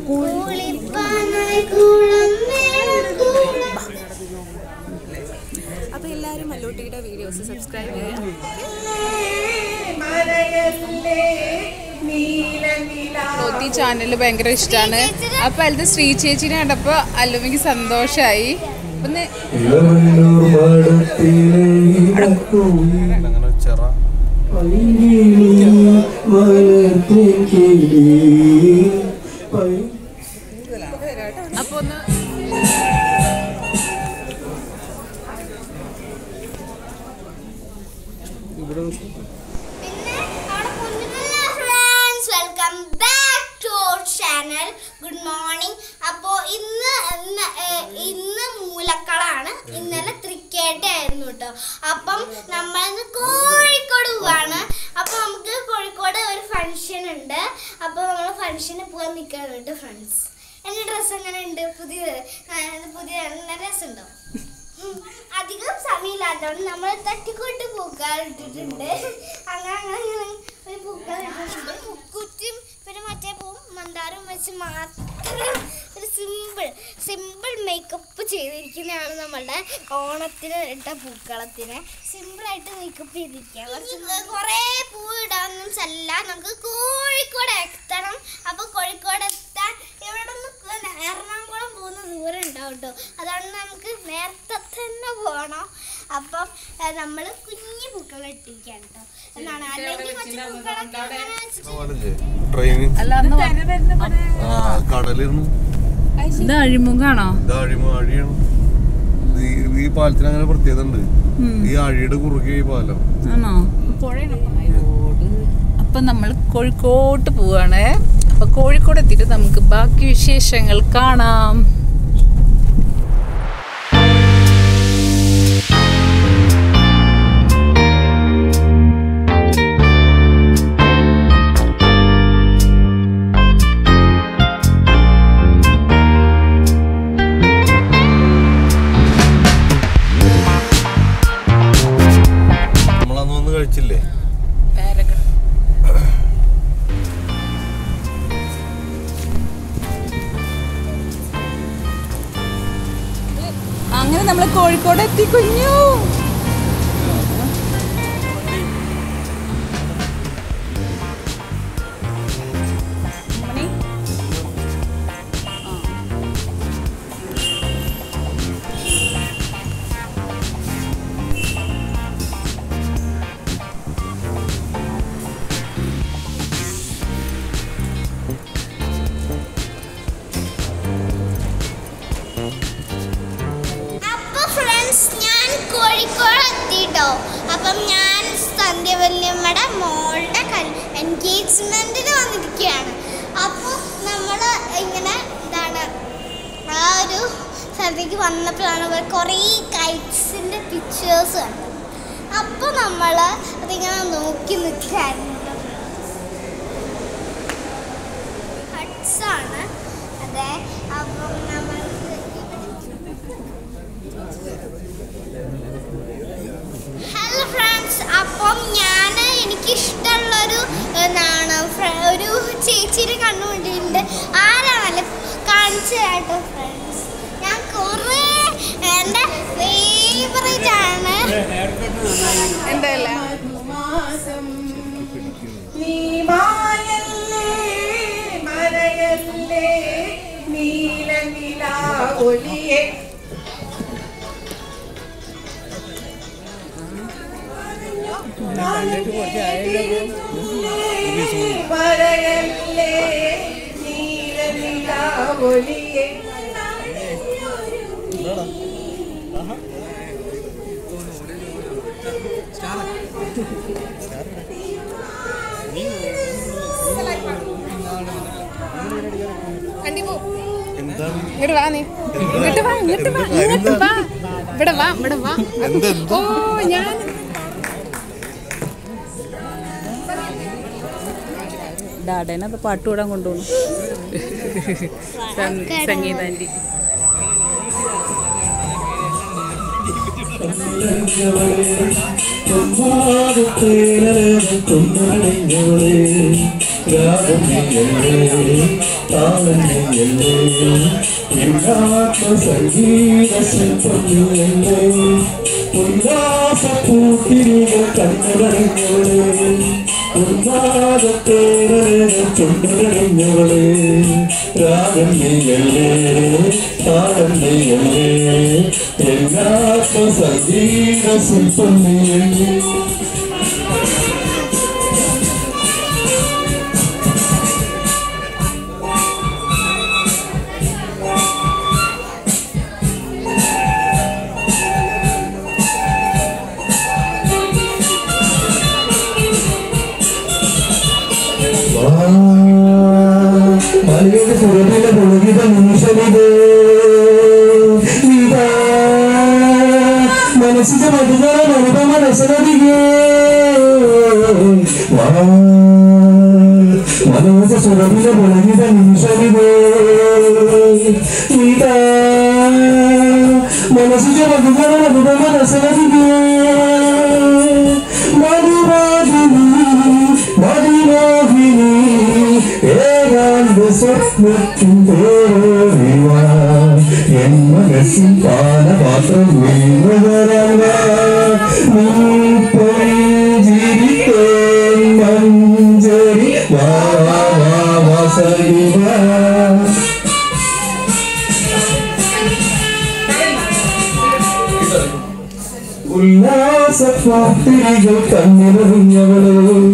കൂളിപ്പാനായി coulomb വേണം coulomb അപ്പോൾ എല്ലാവരും മല്ലൂട്ടിയുടെ വീഡിയോസ് സബ്സ്ക്രൈബ് ചെയ്യുക ജ്യോതി ചാനൽ ഭയങ്കര ഇഷ്ടമാണ് അപ്പൊ അത് ശ്രീ ചേച്ചിനെ കണ്ടപ്പോ അല്ലുമിക്ക് സന്തോഷായി ഒന്ന് ഇളവള്ളൂർ പാടത്തിലെ ഇടക്കുയിൽ അങ്ങനെ ചെറ പൈകിളി മലർത്തേൻ കിളി പൈ അപ്പൊ ഒന്ന് ഇവിടെ നോക്ക്. പിന്നെ അവിടെ കുഞ്ഞുങ്ങളെ friends welcome back to our channel good morning അപ്പോൾ ഇന്ന് ഇന്ന് ഏഹ്, ഇന്ന് മൂലക്കളാണ് ഇന്നലെ തൃക്കേട്ടയായിരുന്നു കേട്ടോ അപ്പം നമ്മൾ ഇന്ന് കോഴിക്കോട് പോവാണ് അപ്പോൾ നമുക്ക് കോഴിക്കോട് ഒരു ഫംഗ്ഷൻ ഉണ്ട് അപ്പോൾ നമ്മൾ ഫംഗ്ഷന് പോകാൻ നിൽക്കുകയാണ് കേട്ടോ ഫ്രണ്ട്സ് എൻ്റെ ഡ്രസ്സ് എങ്ങനെ ഉണ്ട് പുതിയ പുതിയ നല്ല രസമുണ്ടോ ഉം. അധികം സമയമില്ലാത്തതുകൊണ്ട് നമ്മൾ തട്ടിക്കൂട്ട് പൂക്കൾ ഇട്ടിട്ടുണ്ട് അങ്ങനെ അങ്ങനെ അങ്ങനെ ഒരു പൂക്കൾ ഇട്ടിട്ടുണ്ട് കുറ്റിയും പിന്നെ മറ്റേ പൂവും മന്ദാരം വെച്ച് മാത്രം ഒരു സിമ്പിൾ സിമ്പിൾ മേക്കപ്പ് ചെയ്തിരിക്കുന്നതാണ് നമ്മളുടെ ഓണത്തിന് ഇട്ട പൂക്കളത്തിന് സിമ്പിളായിട്ട് മേക്കപ്പ് ചെയ്തിരിക്കുക കുറച്ച് കുറേ പൂ ഇടാനൊന്നും അല്ല നമുക്ക് കോഴിക്കോട് എത്തണം അപ്പോൾ കോഴിക്കോട് എത്താൻ ഇവിടെ നിന്ന് എറണാകുളം പോകുന്ന ദൂരം ഉണ്ടാവും കേട്ടോ അതുകൊണ്ട് നമുക്ക് നേരത്തെ തന്നെ പോകണം അപ്പം നമ്മൾ കുഞ്ഞു പൂക്കൾ ഇട്ടിരിക്കാൻ കേട്ടോ എന്നാണ് അല്ലെങ്കിൽ മറ്റു പൂക്കളൊക്കെ അങ്ങനെ വെച്ചിട്ട് പോവാനില്ലേ? ട്രെയിന് അല്ല അന്ന് ആ കടലിരുന്നു ഇത് അഴിമുഖാണോ ഇത് അഴിമ അഴിയാണ് ഇത് ഈ- ഈ പാലത്തിന് അങ്ങനെ പ്രത്യേകത ഉണ്ട് ഈ അഴിയുടെ കുറുകെ ഈ പാലം ആണോ അപ്പൊ നമ്മൾ കോഴിക്കോട്ട് പോവാണ് അപ്പൊ കോഴിക്കോട് എത്തിയിട്ട് നമുക്ക് ബാക്കി വിശേഷങ്ങൾ കാണാം നമ്മളന്ന് വന്ന് കഴിച്ചില്ലേ അങ്ങനെ നമ്മൾ കോഴിക്കോട് എത്തി കുഞ്ഞു മണി? ആ. അപ്പൊ ഫ്രണ്ട്സ് ഞാൻ കോഴിക്കോട് എത്തിട്ടോ അപ്പം ഞാൻ സന്ധ്യവല്യമ്മയുടെ മോളുടെ എൻഗേജ്മെന്റിന് വന്നിരിക്കുകയാണ് അപ്പോൾ നമ്മൾ ഇങ്ങനെ എന്താണ് ആ ഒരു സ്ഥലത്തേക്ക് വന്നപ്പോഴാണ് ഇവിടെ കുറേ കൈറ്റ്സിൻ്റെ പിക്ചേഴ്സ് കണ്ടത് അപ്പോൾ നമ്മൾ അതിങ്ങനെ നോക്കി നിൽക്കുകയായിരുന്നു ഹട്ട്സ് ആണ് അതെ അപ്പം നമ്മൾ ഹലോ ഫ്രണ്ട്സ് അപ്പം ഞാൻ എനിക്ക് ഇഷ്ടമുള്ളൊരു എന്താണ് ഫ്ര- ഒരു ചേച്ചിയുടെ കണ്ടുകൊണ്ടിട്ടുണ്ട് ആരാണല്ലേ കാണിച്ചു കേട്ടോ ഫ്രണ്ട്സ് ഞാൻ കുറേ എൻ്റെ ഫേവറേറ്റ് ആണ് എന്തല്ല നീ മായല്ലേ മറയല്ലേ നീല നിലാവൊലിയെ മറയല്ലേ നീല നിലാവൊലിയെ എന്താണ് ഇങ്ങോട്ട് വാ നീ ഇങ്ങോട്ട് വാ ഇങ്ങോട്ട് വാ ഇങ്ങോട്ട് വാ ഇവിടെ വാ ഇവിടെ വാ എന്താ ഓ ഞാൻ ഡാഡേനത് പാട്ട് കൂടാൻ കൊണ്ടുപോകുന്നു സംഗീതാൻറ്റി സംഗീത ശില്പങ്ങളെ ഉല്ലാസപ്പൂത്തിരികൾ കണ്ണുകടഞ്ഞവളെ ഉന്മാദത്തേരെ ചുണ്ടുകടഞ്ഞവളെ രാഗം നീയല്ലേ താളം നീയല്ലേ എല്ലാത്ത സംഗീത ശില്പം നീയല്ലേ മലയുടെ പുറകിലെ പുറകിത നിമിഷമിത് ഇതാ മനസ്സിന്റെ മധുര മനുപമ രസനദികേ മനോജ സുരഭിലെ പുറകിത നിമിഷമിത് ഇതാ മനസ്സിന്റെ മധുര മനുപമ രസനദികേ മധുവാദിനി മതിമോഹിനി ഏകാന്ത സ്വപ്നത്തിൻ പേരോറിവാ എൻ മനസ്സിൻ പാനപാത്രം വീണുവരവ നീ പൊഴിഞ്ഞിരിക്കേൻ മഞ്ചരി വാ വാ വാ വാസരിവാ ഉല്ലാസപ്പാത്തിരികൾ കണ്ണിലെറിഞ്ഞവളെ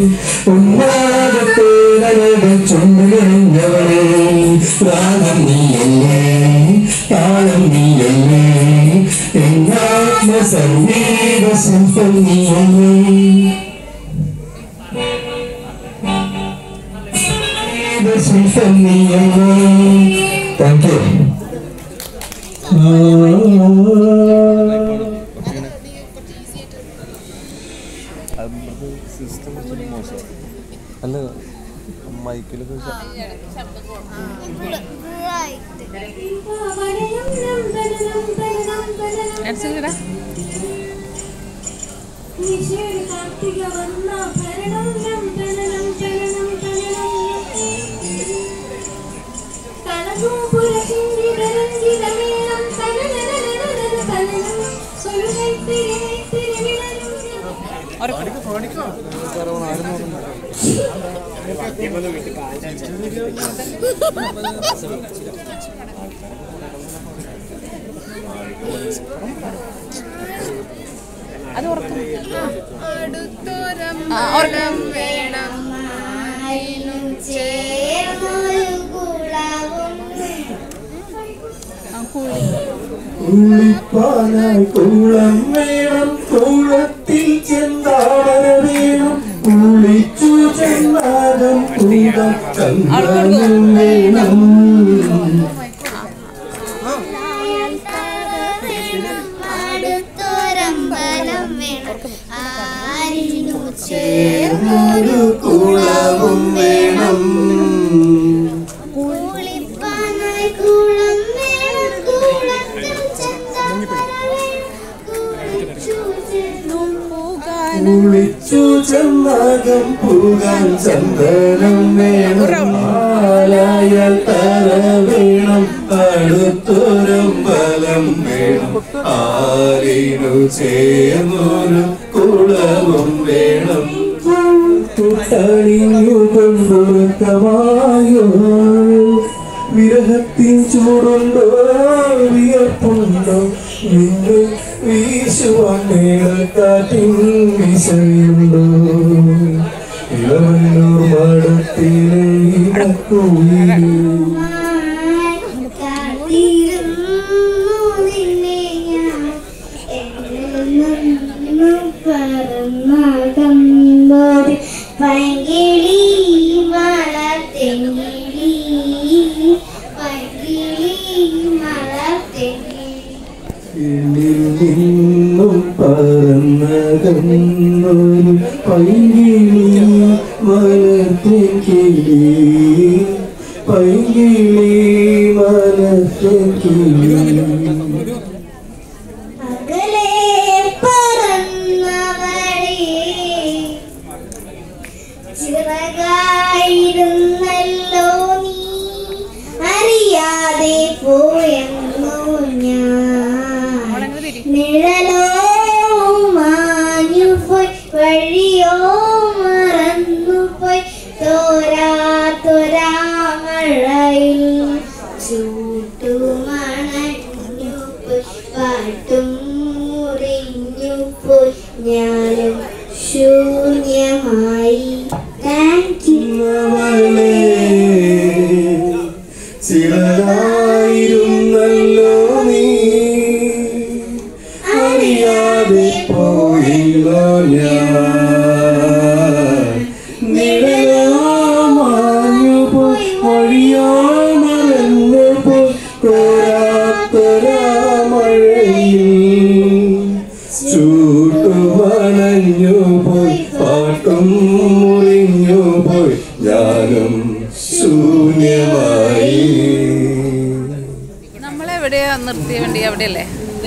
ഉന്മാദത്തേരകൾ ചുണ്ടിലെറിഞ്ഞവളെ രാഗം നീയല്ലേ താളം നീയല്ലേ എന്നാത്മ സംഗീത ശില്പം നീയല്ലേ സംഗീത ശില്പം നീയല്ലേ താങ്ക് യു സിസ്റ്റം മോശം അല്ല മൈക്കിലൊക്കെ അടിച്ചില്ലടാ അത് ഉറക്കം ആ ഉറക്കം വേണം ആയിനും ചേർന്നൊരു കുളവും ആ കൂടി ഉള്ളിപ്പാനായി കുളം വേണം കുളത്തിൽ ചെന്താമര വേണം കുളിച്ചു ചെന്നാകം കൂടം കണ്ടാലും വേണം അടുത്തൊരമ്പലം വേണം ആരിനു ചേർന്നൊരു കുളവും വേണം കൂളിപ്പാനായി കുളം വേണം കുളത്തിൽ ചെന്താമര വേണം കുളിച്ചു ചേർന്നു കുളിച്ചു ചെന്നാകം പൂകാൻ ചന്ദനം വേണം ആലായാൽ തര വേണം അടുത്തൊരമ്പലം വേണം ആരിനു ചേർന്നൊരു കുളവും വേണം തൊട്ടണിഞ്ഞു കൊണ്ടുറക്കമായോ വിരഹത്തിൻ ചൂടുണ്ടോ വിയർപ്പുണ്ടോ നിന്നെ വീശുവാൻ മേളക്കാറ്റിൻ വിശയുണ്ടോ ഇളവന്നൂർ മടത്തിലെ ഇടക്കുയിലേ കാത്തിരുന്നു നിന്നെ ഞാൻ എന്നു പറന്നകമ്പോൾ പൈകിളി വളർത്തെങ്കിളി പൈകിളി വളർത്തെങ്കിളി എന്നിൽ നിന്നും പറന്നകന്നൊരു പൈകിളി മലർത്തേൻ കിളി പൈകിളി മലർത്തേൻ കിളി അകലെ പോയെന്നു ഞാൻ നിഴലോ മാഞ്ഞു പോയി വഴിയോ മറന്നു പോയി തോരാ മഴയിൽ ചൂട്ടുമണഞ്ഞു പോയി പാട്ടും മുറിഞ്ഞു പോയി ഞാനും ശൂന്യമായി താങ്ക് യു അവളെ ചിറകായിരുന്നല്ലോ നീ അറിയാതെ പോയില്ലോ ഞാൻ നിഴലാമാഞ്ഞു പോയി വഴിയാ മറന്നു പോയി തോരാത്തൊരാ മഴയിൽ ചൂട്ടുമണഞ്ഞു പോയി പാട്ടും മുറിഞ്ഞു പോയി ഞാനും ശൂന്യമായി നമ്മളെവിടെയാ നിർത്തിയ വണ്ടി അവിടെയല്ലേ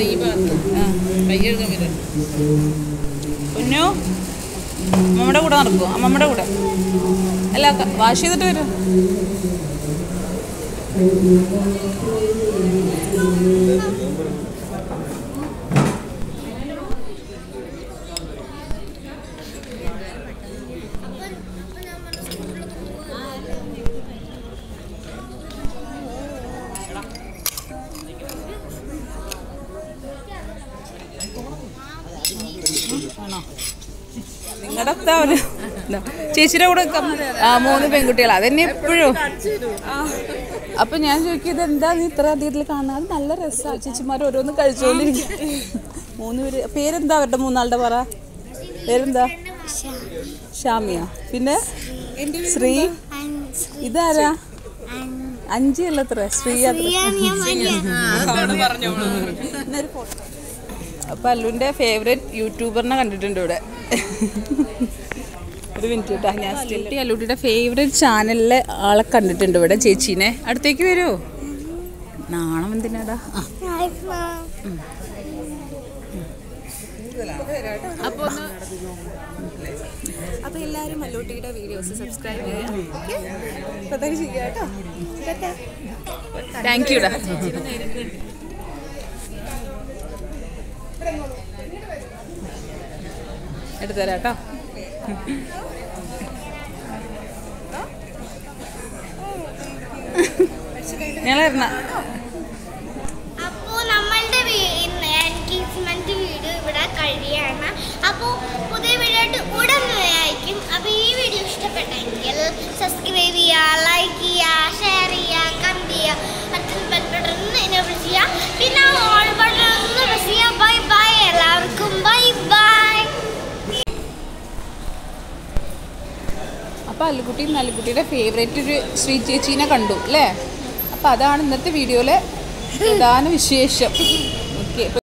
കുഞ്ഞു അമ്മമ്മയുടെ കൂടെ നടക്കുമോ അമ്മമ്മയുടെ കൂടെ അല്ല ക- വാഷ് ചെയ്തിട്ട് വരും നിങ്ങളുടെ അടുത്ത ഒരു ഇതാ. ചേച്ചിയുടെ കൂടെ നിക്കാം. ആ മൂന്ന് പെൺകുട്ടികൾ അതന്നെ എപ്പോഴും അപ്പൊ ഞാൻ ചോദിക്കിയത് എന്താ നീ ഇത്ര അധികത്തിൽ കാണുന്നത് അത് നല്ല രസമാണ് ചേച്ചിമാർ ഓരോന്ന് കഴിച്ചുകൊണ്ടിരിക്കും മൂന്ന് പേര് പേരെന്താ അവരുടെ മൂന്നാളുടെ പറ പേരെന്താ ഷാമിയ പിന്നെ ശ്രീ ഇതാരാ അഞ്ച് അല്ലത്ര ശ്രീ അത്ര എന്നൊരു photo. അപ്പൊ അല്ലുവിന്റെ ഫേവറേറ്റ് യൂട്യൂബറിനെ കണ്ടിട്ടുണ്ട് ഇവിടെ ഒരു മിനിറ്റ് കേട്ടോ ഞാൻ സ്റ്റിൽ അല്ലുട്ടിയുടെ ഫേവറേറ്റ് ചാനലിലെ ആളെ കണ്ടിട്ടുണ്ട് ഇവിടെ ചേച്ചീനെ അടുത്തേക്ക് വരുമോ നാണം എന്തിനാടാ ആ. അപ്പൊ ഒന്ന് അപ്പോൾ എല്ലാവരും മല്ലൂട്ടിയുടെ വീഡിയോസ് സബ്സ്ക്രൈബ് ചെയ്യുക പ്രത്യേകം ചെയ്യുക കേട്ടോ താങ്ക് യുടാ എടുത്തരാം കേട്ടോ ഞങ്ങളെരണ അപ്പോൾ നമ്മളുടെ എൻഗേജ്മെന്റ് വീഡിയോ ഇവിടെ കഴിയാണ് അപ്പോൾ പുതിയ വീഡിയോ ആയിട്ട് ഉടൻ ആയിരിക്കും അപ്പോൾ ഈ വീഡിയോ ഇഷ്ടപ്പെട്ടെങ്കിൽ സബ്സ്ക്രൈബ് ചെയ്യുക ലൈക്ക് ചെയ്യുക ഷെയർ ചെയ്യുക കമന്റ് ചെയ്യുക അടുത്ത ബെൽ ബട്ടൺ എനേബിൾ ചെയ്യുക പിന്നെ ഓൾ ബട്ടൺ ഒന്ന് പ്രസ് ചെയ്യുക ബൈ ബൈ എല്ലാവർക്കും ബൈ ബൈ അപ്പോൾ അല്ലുകുട്ടി നല്ലുകുട്ടിയുടെ ഫേവറേറ്റ് ഒരു ശ്രീ ചേച്ചീനെ കണ്ടു അല്ലേ അപ്പോൾ അതാണ് ഇന്നത്തെ വീഡിയോയിലെ പ്രധാന വിശേഷം ഓക്കെ